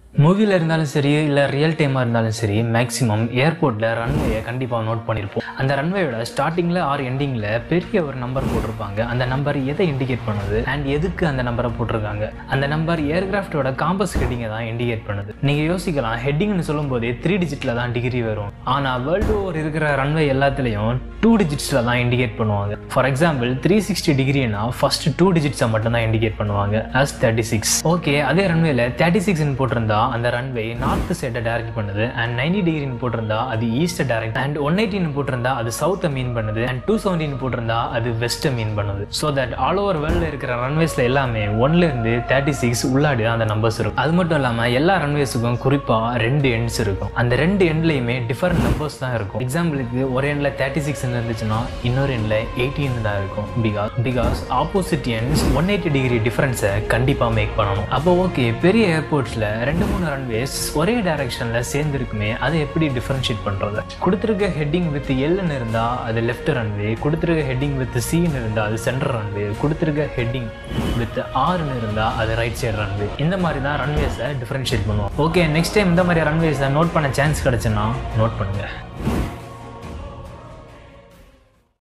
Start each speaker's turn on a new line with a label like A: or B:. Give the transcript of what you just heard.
A: மூவியில் இருந்தாலும் சரி இல்லை ரியல் டைமாக இருந்தாலும் சரி மேக்ஸிமம் ஏர்போர்ட்டில் ரன்வேயை கண்டிப்பாக நோட் பண்ணியிருப்போம் அந்த ரன்வேயோட ஸ்டார்டிங்கில் ஆர் எண்டிங்கில் பெரிய ஒரு நம்பர் போட்டிருப்பாங்க அந்த நம்பர் எதை இண்டிகேட் பண்ணுது அண்ட் எதுக்கு அந்த நம்பரை போட்டிருக்காங்க அந்த நம்பர் ஏர்கிராஃப்டோட காம்பஸ் ஹெட்டிங்கை தான் இண்டிகேட் பண்ணுது நீங்கள் யோசிக்கலாம் ஹெட்டிங்னு சொல்லும்போதே த்ரீ டிஜிட்டில் தான் டிகிரி வரும் ஆனால் வேர்ல்டு ஓவர் இருக்கிற ரன்வே எல்லாத்துலேயும் டூ டிஜிட்ஸில் தான் இண்டிகேட் பண்ணுவாங்க ஃபார் எக்ஸாம்பிள் த்ரீ சிக்ஸ்டி டிகிரினா ஃபர்ஸ்ட் டூ டிஜிட்ஸை மட்டும் தான் இண்டிகேட் பண்ணுவாங்க as தேர்ட்டி சிக்ஸ் ஓகே அதே ரன்வேல தேர்ட்டி சிக்ஸ்னு போட்டிருந்தா அந்த ரன்வே நார்த் சைடை டைரக்ட் பண்ணுது அண்ட் நைன்டி டிகிரின்னு போட்டிருந்தா அது ஈஸ்ட் டைரக்ட் அண்ட் ஒன் எயிட்டின்னு போட்டிருந்தா அது சவுத்தை மீன் பண்ணுது அண்ட் டூ செவன்டின் போட்டிருந்தா அது வெஸ்ட்டை மீன் பண்ணுது ஸோ தட் ஆல் ஓவர் வேர்ல்டில் இருக்கிற ரன்வேஸ்ல எல்லாமே ஒன்ல இருந்து தேர்ட்டி சிக்ஸ் உள்ளாடி தான் அந்த நம்பர்ஸ் இருக்கும் அது மட்டும் இல்லாமல் எல்லா ரன்வேஸுக்கும் குறிப்பாக ரெண்டு எண்ட்ஸ் இருக்கும் அந்த ரெண்டு எண்ட்லையுமே டிஃபரெண்ட் நம்பர்ஸ் தான் இருக்கும் எக்ஸாம்பிளுக்கு ஒரு எண்ட்ல தேர்ட்டி சிக்ஸ் இருந்துச்சுன்னா இன்னொரு எண்ட்ல எயிட்டீன் தான் இருக்கும் because because opposite ends one eighty degree டிஃபரன்ஸை கண்டிப்பாக மேக் பண்ணணும் அப்போ ஓகே பெரிய ஏர்போர்ட்ஸில் ரெண்டு மூணு ரன்வேஸ் ஒரே டைரக்ஷனில் சேர்ந்துருக்குமே அதை எப்படி டிஃபரன்ஷியேட் பண்ணுறது கொடுத்துருக்க ஹெட்டிங் வித் எல்னு இருந்தால் அது லெஃப்ட் ரன்வே கொடுத்துருக்க ஹெட்டிங் வித் சின்னு இருந்தால் அது சென்டர் ரன்வே கொடுத்துருக்க ஹெட்டிங் வித் ஆர்னு இருந்தால் அது ரைட் சைடு ரன்வே இந்த மாதிரி தான் ரன்வேஸை டிஃபரன்ஷியேட் பண்ணுவோம் ஓகே நெக்ஸ்ட் டைம் இந்த மாதிரி ரன்வேஸை நோட் பண்ண சான்ஸ் கிடச்சுன்னா நோட் பண்ணுங்கள்